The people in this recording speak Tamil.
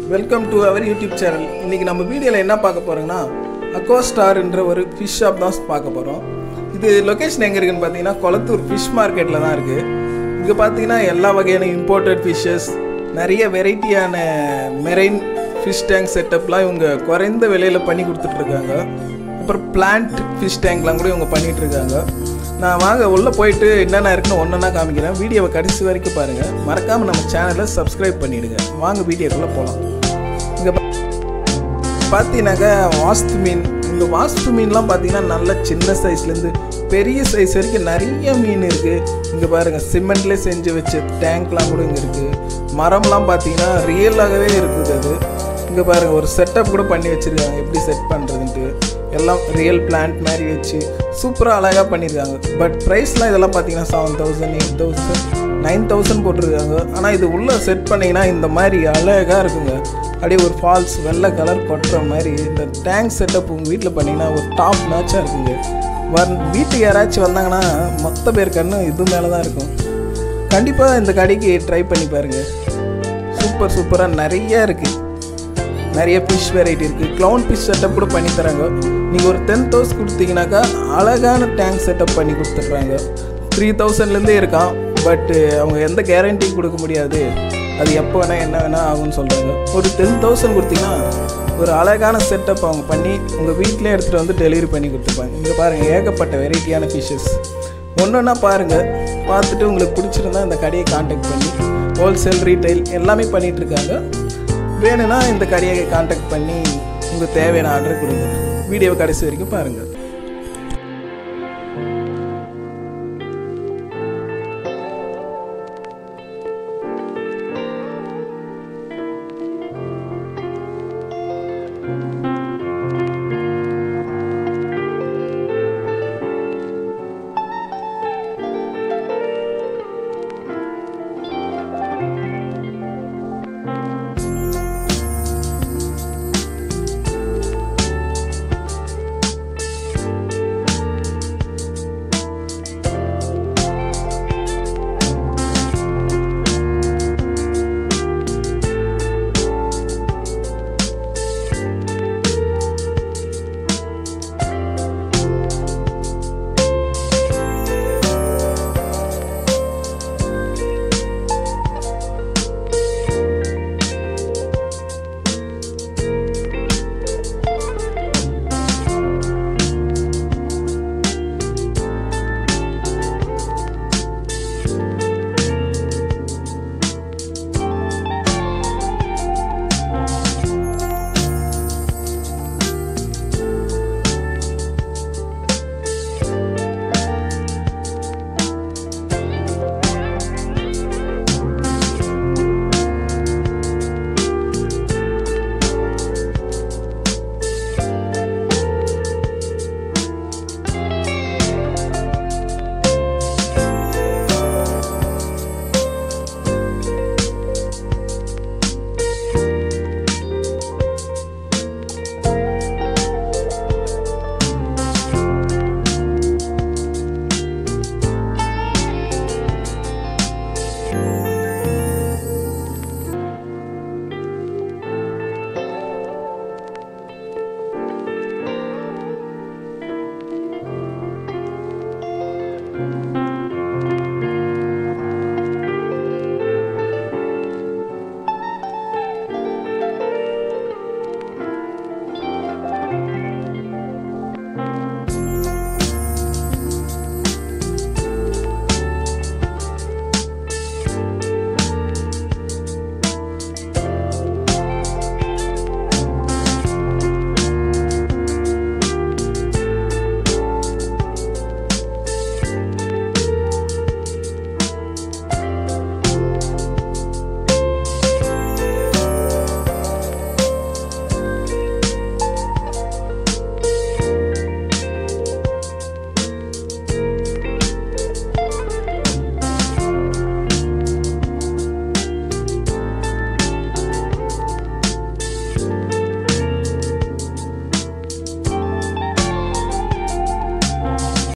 welcome to our YouTube channel இன்றைக்கி நம்ம வீடியோவில் என்ன பார்க்க போகிறோங்கன்னா அக்வாஸ்டார்ன்ற ஒரு ஃபிஷ் ஷாப் தான் பார்க்க போகிறோம் இது லொக்கேஷன் எங்கே இருக்குன்னு பார்த்தீங்கன்னா கொளத்தூர் ஃபிஷ் மார்க்கெட்டில் தான் இருக்குது இங்கே பார்த்தீங்கன்னா எல்லா வகையான இம்போர்ட்டட் ஃபிஷ்ஷஸ் நிறைய வெரைட்டியான மெரைன் ஃபிஷ் டேங்க் செட்டப்லாம் இவங்க குறைந்த விலையில் பண்ணி கொடுத்துட்ருக்காங்க அப்புறம் பிளான்ட் ஃபிஷ் டேங்க்லாம் கூட இவங்க பண்ணிகிட்டு இருக்காங்க நான் வாங்க உள்ளே போயிட்டு என்னென்ன இருக்குன்னு ஒன்றா காமிக்கிறேன் வீடியோவை கடைசி வரைக்கும் பாருங்கள் மறக்காமல் நம்ம சேனலை சப்ஸ்கிரைப் பண்ணிவிடுங்க வாங்க வீடியோக்குள்ளே போகலாம் இங்கே பார்த்தீங்கன்னாக்கா வாஸ்து மீன் இந்த வாஸ்து மீன்லாம் பார்த்தீங்கன்னா நல்ல சின்ன சைஸ்லேருந்து பெரிய சைஸ் வரைக்கும் நிறைய மீன் இருக்குது இங்கே பாருங்கள் சிமெண்ட்லேயே செஞ்சு வச்ச டேங்க்லாம் கூட இங்கே இருக்குது மரம்லாம் பார்த்தீங்கன்னா ரியலாகவே இருக்குது அது இங்கே பாருங்கள் ஒரு செட்டப் கூட பண்ணி வச்சுருக்காங்க எப்படி செட் பண்ணுறதுன்ட்டு எல்லாம் ரியல் பிளான்ட் மாதிரி வச்சு சூப்பராக அழகாக பண்ணியிருக்காங்க பட் ப்ரைஸ்லாம் இதெல்லாம் பார்த்தீங்கன்னா seven thousand eight thousand nine thousand போட்டிருக்காங்க ஆனால் இது உள்ளே செட் பண்ணிங்கன்னா இந்த மாதிரி அழகாக இருக்குங்க அப்படியே ஒரு ஃபால்ஸ் வெள்ளை கலர் கொட்டுற மாதிரி இந்த டேங்க் செட்டப் உங்கள் வீட்டில் பண்ணிங்கன்னா ஒரு டாப் மேட்சாக இருக்குங்க வர வீட்டுக்கு யாராச்சும் வந்தாங்கன்னா மொத்த பேர் கண்ணு இது மேலே தான் இருக்கும் கண்டிப்பாக இந்த கடைக்கு ட்ரை பண்ணி பாருங்கள் சூப்பர் சூப்பராக நிறைய இருக்குது நிறைய ஃபிஷ் வெரைட்டி இருக்குது க்ளவுன் ஃபிஷ் செட்டப் கூட பண்ணி தராங்க நீங்கள் ஒரு டென் தௌசண்ட் கொடுத்தீங்கன்னாக்கா அழகான டேங்க் செட்டப் பண்ணி கொடுத்துட்றாங்க த்ரீ தௌசண்ட்லேருந்தே இருக்கான் பட்டு அவங்க எந்த கேரண்டியும் கொடுக்க முடியாது அது எப்போ வேணால் என்ன வேணால் ஆகும்னு சொல்கிறாங்க ஒரு டென் தௌசண்ட் கொடுத்தீங்கன்னா ஒரு அழகான செட்டப் அவங்க பண்ணி உங்கள் வீட்டிலே எடுத்துகிட்டு வந்து டெலிவரி பண்ணி கொடுத்துருப்பாங்க இங்கே பாருங்கள் ஏகப்பட்ட வெரைட்டியான ஃபிஷ்ஷஸ் ஒன்று ஒன்றா பாருங்கள் பார்த்துட்டு உங்களுக்கு பிடிச்சிருந்தா இந்த கடையை காண்டாக்ட் பண்ணி ஹோல்சேல் ரீட்டைல் எல்லாமே பண்ணிகிட்ருக்காங்க வேணும்னா இந்த கடையை காண்டாக்ட் பண்ணி உங்களுக்கு தேவையான ஆர்டர் கொடுங்க வீடியோ கடைசி வரைக்கும் பாருங்கள்